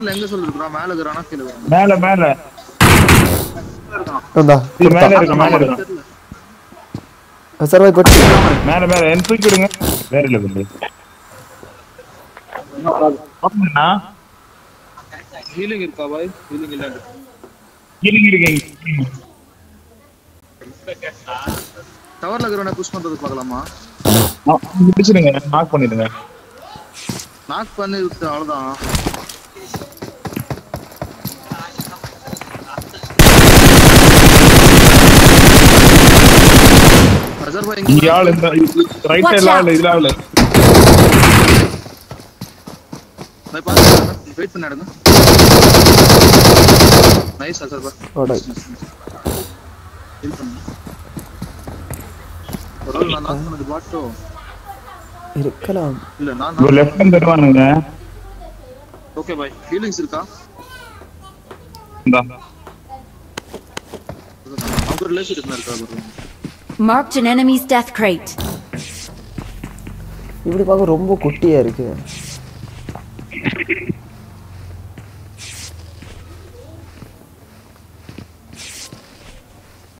எங்க சொல்லிருக்கா மேல இருக்கிறானா கீழே இருக்கிறானா? மேல மேல இருக்கான் இந்தா இது மேல இருக்கு மேல இருக்கு தெரியல சார் போய் கொட்டி மேல மேல என்ன தூக்கி விடுங்க வேற லெவல் பாப்பா ஹீலிங் இருக்கா பாய் ஹீலிங் இல்ல இருங்க இருங்க டவர்ல இருக்கிறவனை புஷ் பண்றது பார்க்கலாமா முடிச்சிடுங்க மார்க் பண்ணிடுங்க நாக் பண்ணி விட்டு அவ்வளவுதான் அஜர் பாய் இங்க இங்க ஆள் இந்த ரைட் Watch எல்லாம் out. ஆள் இதுல ஆள் பாய் பாத்து வெயிட் பண்ணி நடங்க நைஸ் அஜர் பாய் ஓடை ஹீல் பண்ணு ஒரு ஆள் நான் நாக் பண்ணது பாட்டோ இருக்கலாம் இல்ல நான் ஒரு லெஃப்ட் ஹேண்ட் தருவானுங்க ஓகே பாய் ஹீலிங்ஸ் இருக்கா இந்தா அவங்க ரிலேஷன்ஷிப் இருக்கா bro? Marked an enemy's death crate. இப்படி பார்க்க ரொம்ப குட்டியா இருக்கு